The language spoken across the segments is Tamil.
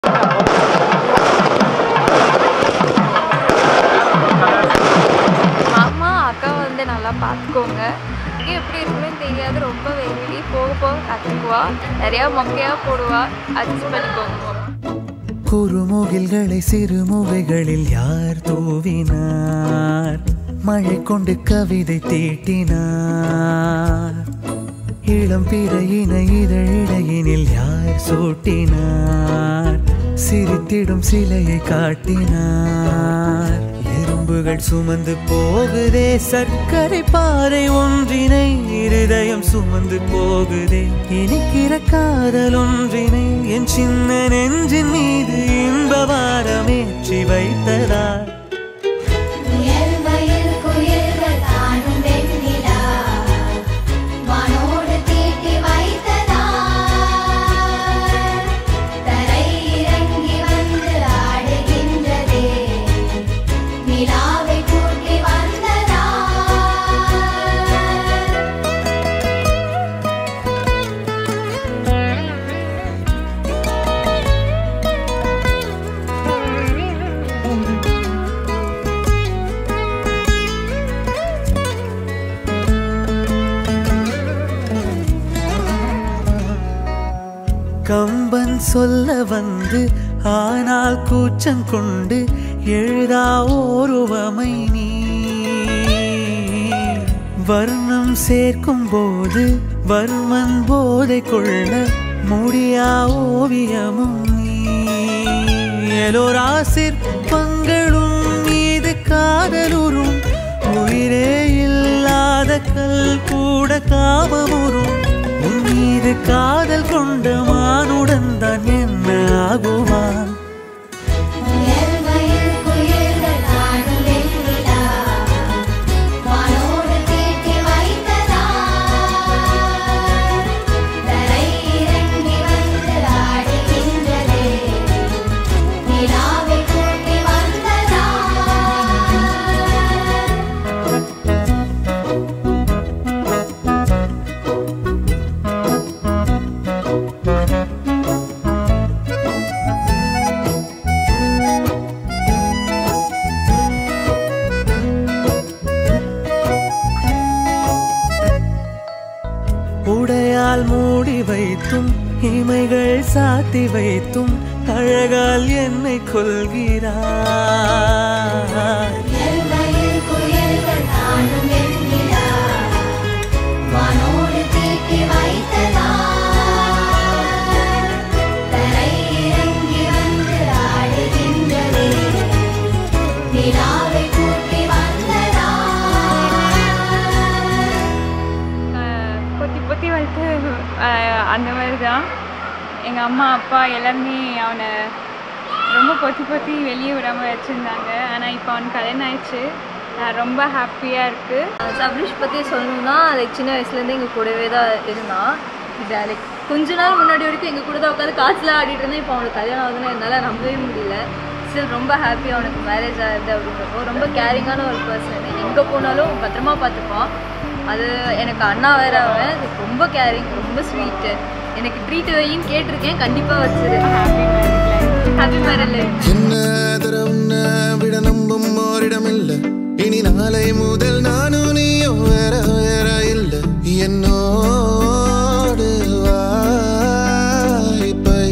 மாமா அக்காவை வந்து நல்லா பார்த்துக்கோங்க இங்கே எப்படி இருக்குன்னு தெரியாது ரொம்ப வெளியே போக போக கற்றுக்குவா நிறையா மொக்கையாக போடுவா அட்ஜஸ்ட் பண்ணிக்கோங்க குறுமுகில்களை சிறுமுகைகளில் யார் தூவினார் மழை கொண்டு கவிதை தீட்டினார் இளம் பிறையின இதழிடையினில் யார் சூட்டினார் சிரித்திடும் சிலையை காட்டினார் எறும்புகள் சுமந்து போகுதே சர்க்கரை பாறை ஒன்றினை இருதயம் சுமந்து போகுதே இனிக்கிற காதல் ஒன்றினை என் சின்ன நெஞ்சின் மீது இன்ப வாரமேற்றி வைத்ததார் முயல் மயில் குயில்கள் தானும் வெண்ணிலா வானோடு தீட்டி வைத்ததார் தரை இறங்கி வந்து ஆடுகின்றதே நிலாவை கூட்டி வந்ததார் கம்பன் சொல்ல வந்து ஆனால் கூச்சம் கொண்டு எழுதா ஓருவமை நீ வர்ணம் சேர்க்கும் போது வர்மன் போதை கொள்ள முடியா ஓவியமும் நீ எலோரா சிற்பங்களும் மீது காதலுறும் உயிரே இல்லாத கல் கூட காமமுறும் உன் மீது காதல் கொண்ட மானுடன் தான் என்ன ஆகுவான் முயல் மயில் குயில்கள் தானும் வெண்ணிலா வானோடு தீட்டி வைத்ததார் தரை இறங்கி வந்து ஆடுகின்றதே நிலாவை கூட்டி வந்ததார் உடையால் மூடி வைத்தும் இமைகள் சாத்தி வைத்தும் அழகால் என்னை கொள்கிறார் முயல் மயில் குயில்கள் தானும் வெண்ணிலா வானோடு தீட்டி வைத்ததார் தரை இறங்கி வந்து ஆடுகின்றதே நிலாவை கூட்டி வந்ததார் ஆஹ் பொத்தி பொத்தி வளர்த்து ஆஹ் அந்த மாதிரி தான் எங்கள் அம்மா அப்பா எல்லாருமே அவனை ரொம்ப பொத்தி பொத்தி வெளியே விடாமல் வச்சுருந்தாங்க ஆனால் இப்போ அவனுக்கு கல்யாணம் ஆயிடுச்சு நான் ரொம்ப ஹாப்பியாக இருக்குது சப்ரிஷ் பற்றி சொல்லணும்னா லைக் சின்ன வயசுலேருந்து எங்கள் கூடவே தான் இருந்தான் இது லைக் கொஞ்ச நாள் முன்னாடி வரைக்கும் எங்கள் கூட தான் உட்காந்து காற்றுல ஆடிட்டு இருந்தேன் இப்போ அவனுக்கு கல்யாணம் ஆகுதுன்னு என்னால் நம்பவே முடியல ஸ்டில் ரொம்ப ஹாப்பி அவனுக்கு மேரேஜ் ஆகுது அப்படின்றப்போ ரொம்ப கேரிங்கான ஒரு பர்சன் எங்கே போனாலும் பத்திரமா பார்த்துப்பான் அது எனக்கு அண்ணா வேற அவன் ரொம்ப கேரிங் ரொம்ப ஸ்வீட்டு எனக்கு ட்ரீட் வையின்னு கேட்டிருக்கேன் கண்டிப்பாக வச்சிரு ஹாப்பி மேரேஜ் லைஃப் என்ன தர உன்னை விட நம்பும் ஓரிடமில்ல இனி நாளை முதல் நானும் நீயும் வேற வேற இல்ல என்னோடு வாய்ப்பை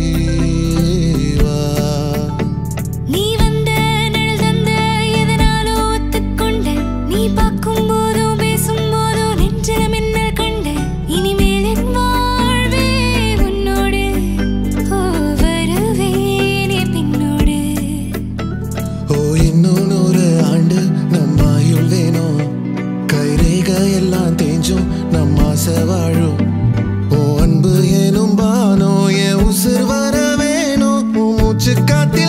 வா நீ வந்த நிழல் தந்த எதனாலோ ஒத்துக்கொண்ட நீ பார்க்கும் போதோ பேசும் போதோ நெஞ்சில மின்னல் கண்ட இனிமேல் என் வாழ்வே உன்னோடு ஓ வருவேனே பின்னோடு ஓ இன்னும் நூறு ஆண்டு நம் ஆயுள் வேணும் கைரேக எல்லாம் தேஞ்சும் நம் ஆசை வாழும் ஓ அன்பு எனும் பானோ என் உசுர் வர வேணும் உன் மூச்சு காத்தி